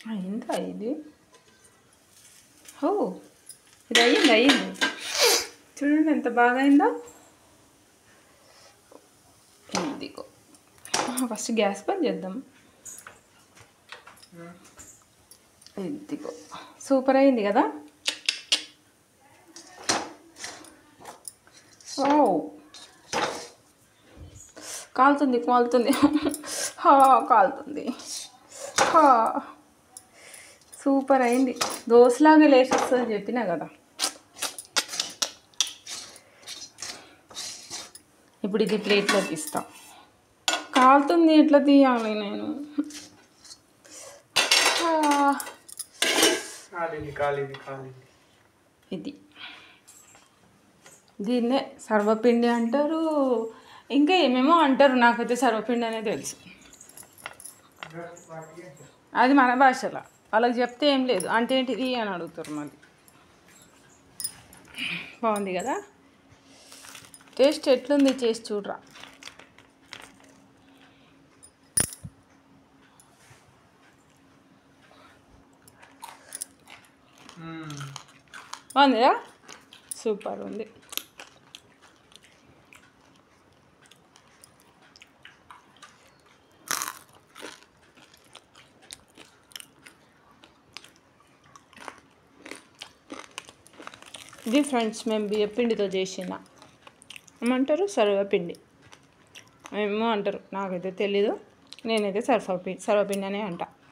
అయిందా ఇది ఓ ఇది అయ్యింది అయ్యింది చూడండి ఎంత బాగా అయిందో ఇదిగో ఫస్ట్ గ్యాస్ బంద్ చేద్దాం ఇదిగో సూపర్ అయింది కదా ఓ కాలుతుంది కాలుతుంది హా కాలుతుంది హా సూపర్ అయింది దోశలాగా లేచేస్తుంది చెప్పినా కదా ఇప్పుడు ఇది ప్లేట్లోకి ఇస్తా కాలుతుంది ఎట్లా తీయాలి నేను ఆ, కాలింది కాలింది కాలింది ఇది దీన్నే సర్వపిండి అంటారు ఇంకా ఏమేమో అంటారు నాకైతే సర్వపిండి అనే తెలుసు అది మన భాషలో వాళ్ళకి చెప్తే ఏం లేదు అంటే ఏంటిది అని అడుగుతారు మళ్ళీ బాగుంది కదా టేస్ట్ ఎట్లుంది చేసి చూడరా బాగుందిరా సూపర్ ఉంది ఇది ఫ్రెండ్స్ మేము బియ్య పిండితో చేసిన ఏమంటారు సర్వపిండి ఏమో అంటారు నాకైతే తెలీదు నేనైతే సర్వపిండి సర్వపిండి అనే అంట